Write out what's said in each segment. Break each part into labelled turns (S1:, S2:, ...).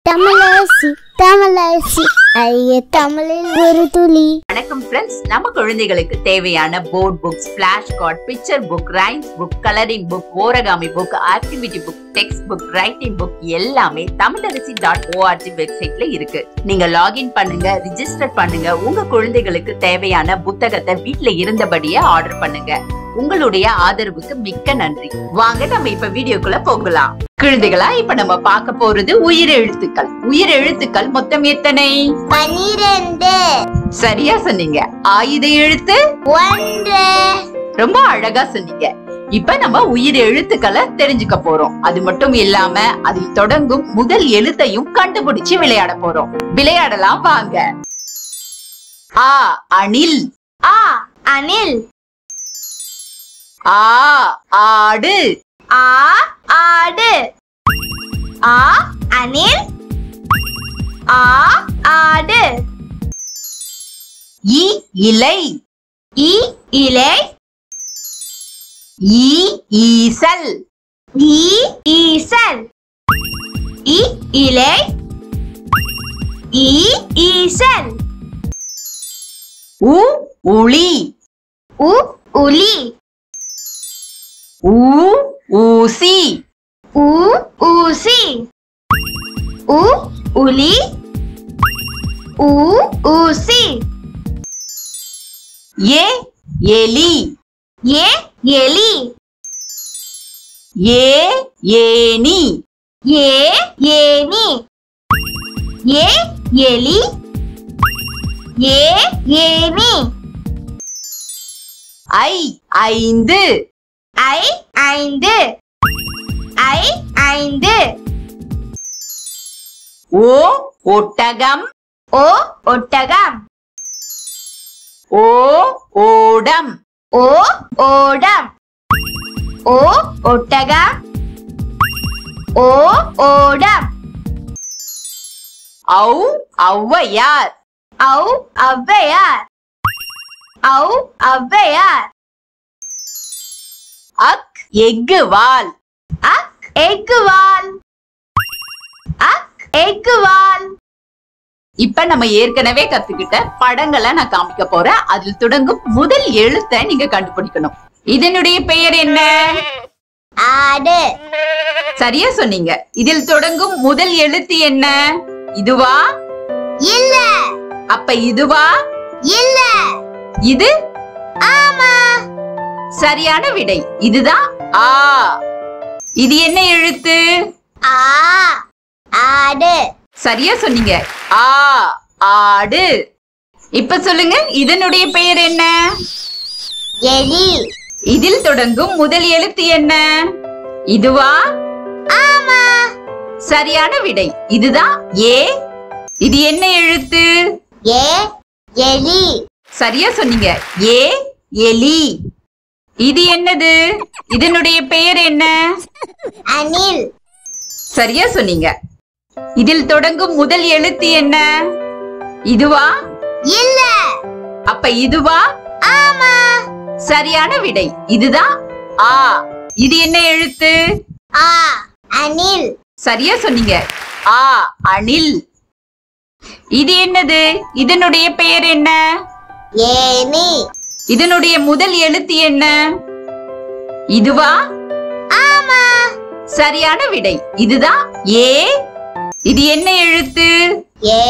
S1: தமிழரசி தமிழரசி ஐய தமிழில் ஒரு துளி
S2: வணக்கம் ஃப்ரெண்ட்ஸ் நம்ம குழந்தைகளுக்கு தேவையான board books flash card picture book rhymes book colouring book origami book activity book text book writing book எல்லாமே தமிழரசி டாட் ஓஆர்ஜி வெப்சைட்ல இருக்கு நீங்க லாகின் பண்ணுங்க ரிஜிஸ்டர் பண்ணுங்க உங்க குழந்தைகளுக்கு தேவையான புத்தகத்தை வீட்ல இருந்தபடியே ஆர்டர் பண்ணுங்க உங்களுடைய ஆதரவுக்கு மிக்க நன்றி வாங்க நம்ம இப்ப வீடியோக்குள்ள போகலாம் குழந்தைகளா இப்ப நம்ம பார்க்க போறது உயிர் எழுத்துக்கள் உயிர் எழுத்துக்கள் மொத்தம் எத்தனை
S1: பனிரெண்டு
S2: சரியா சொன்னீங்க ஆயுத எழுத்து
S1: ஒன்று
S2: ரொம்ப அழகா சொன்னீங்க இப்ப நம்ம உயிர் எழுத்துக்களை தெரிஞ்சுக்க போறோம் அது மட்டும் இல்லாம அதில் தொடங்கும் முதல் எழுத்தையும் கண்டுபிடிச்சு விளையாட போறோம் விளையாடலாம் வாங்க ஆ அணில்
S1: ஆ அணில்
S2: ஆ ஆடு
S1: ஆ ஆடு ஆ அணில் ஆ ஆடு
S2: இ இலை
S1: இ இலை
S2: ஈ ஈசல்
S1: ஈ ஈசல் இ இலை ஈ ஈசல்
S2: உ உளி
S1: உ உளி
S2: ஊ ஊசி
S1: உ ஊசி உ உளி உ ஊசி
S2: ஏ எலி
S1: ஏ எலி
S2: ஏ ஏனி
S1: ஏ ஏனி ஏ எலி ஏ ஏனி
S2: ஐ ஐந்து
S1: ஐ ஐந்து ஐ ஐந்து
S2: ஓ ஒட்டகம்
S1: ஓ ஒட்டகம்
S2: ஓ ஓடம்
S1: ஓ ஓடம் ஓ ஒட்டகம் ஓ ஓடம்
S2: ஔ ஔவையார்
S1: ஔ ஔவையார் ஔ ஔவையார்
S2: அக் எஃகு வால்
S1: அக் எக்குவால் அக் எக்குவால்
S2: இப்ப நம்ம ஏற்கனவே கத்துக்கிட்ட படங்களை நான் காமிக்க போறேன் அதில் தொடங்கும் முதல் எழுத்தை நீங்க கண்டுபிடிக்கணும் இதனுடைய பெயர் என்ன
S1: ஆடு
S2: சரியா சொன்னீங்க இதில் தொடங்கும் முதல் எழுத்து என்ன இதுவா
S1: இல்ல
S2: அப்ப இதுவா
S1: இல்ல
S2: இது
S1: ஆமா
S2: சரியான விடை இதுதான் ஆ இது என்ன எழுத்து
S1: ஆ ஆடு
S2: சரியா சொன்னீங்க ஆ ஆடு இப்ப சொல்லுங்க இதனுடைய பெயர் என்ன
S1: எலி
S2: இதில் தொடங்கும் முதல் எழுத்து என்ன இதுவா
S1: ஆமா
S2: சரியான விடை இதுதான் ஏ இது என்ன எழுத்து
S1: ஏ எலி
S2: சரியா சொன்னீங்க ஏ எலி இது என்னது இதனுடைய பெயர் என்ன
S1: அணில்
S2: சரியா சொன்னீங்க இதில் தொடங்கும் முதல் எழுத்து என்ன இதுவா
S1: இல்ல
S2: அப்ப இதுவா
S1: ஆமா
S2: சரியான விடை இதுதான் ஆ இது என்ன எழுத்து
S1: ஆ அணில்
S2: சரியா சொன்னீங்க ஆ அணில் இது என்னது இதனுடைய பெயர் என்ன
S1: ஏனி
S2: இதனுடைய முதல் எழுத்து என்ன இதுவா
S1: ஆமா
S2: சரியான விடை இதுதான் ஏ இது என்ன எழுத்து
S1: ஏ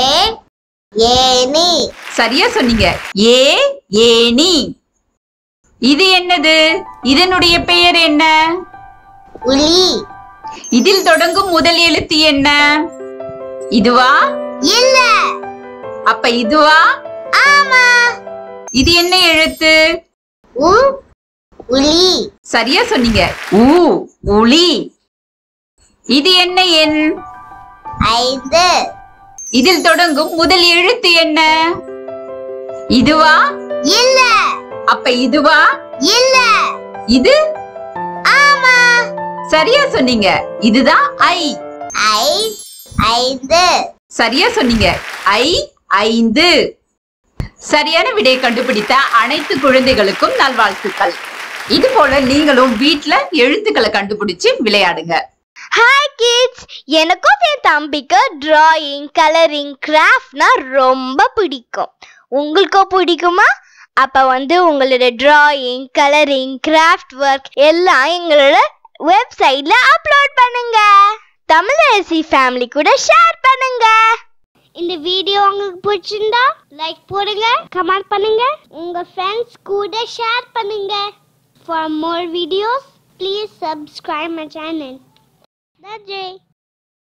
S1: ஏனி
S2: சரியா சொன்னீங்க ஏ ஏனி இது என்னது இதனுடைய பெயர் என்ன
S1: உளி
S2: இதில் தொடங்கும் முதல் எழுத்து என்ன இதுவா
S1: இல்ல
S2: அப்ப இதுவா
S1: ஆமா
S2: இது என்ன எழுத்து
S1: உ உளி
S2: சரியா சொன்னீங்க ஊ உளி இது என்ன எண்
S1: ஐந்து
S2: இதில் தொடங்கும் முதல் எழுத்து என்ன இதுவா
S1: இல்ல
S2: அப்ப இதுவா
S1: இல்ல
S2: இது
S1: ஆமா
S2: சரியா சொன்னீங்க இதுதான் ஐ
S1: ஐ ஐந்து
S2: சரியா சொன்னீங்க ஐ ஐந்து சரியான விடையை கண்டுபிடித்த அனைத்து குழந்தைகளுக்கும் நல்வாழ்த்துக்கள் இது போல நீங்களும் வீட்ல எழுத்துக்களை கண்டுபிடிச்சு விளையாடுங்க
S3: ஹாய் கிட்ஸ் எனக்கும் என் தம்பிக்கு டிராயிங் கலரிங் கிராஃப்ட்னா ரொம்ப பிடிக்கும் உங்களுக்கும் பிடிக்குமா அப்ப வந்து உங்களோட டிராயிங் கலரிங் கிராஃப்ட் ஒர்க் எல்லாம் எங்களோட வெப்சைட்ல அப்லோட் பண்ணுங்க தமிழரசி ஃபேமிலி கூட ஷேர் பண்ணுங்க
S1: இந்த வீடியோ உங்களுக்கு பிடிச்சிருந்தா லைக் போடுங்க கமெண்ட் பண்ணுங்க உங்க ஃப்ரெண்ட்ஸ் கூட ஷேர் பண்ணுங்க for more videos please subscribe my channel நன்றி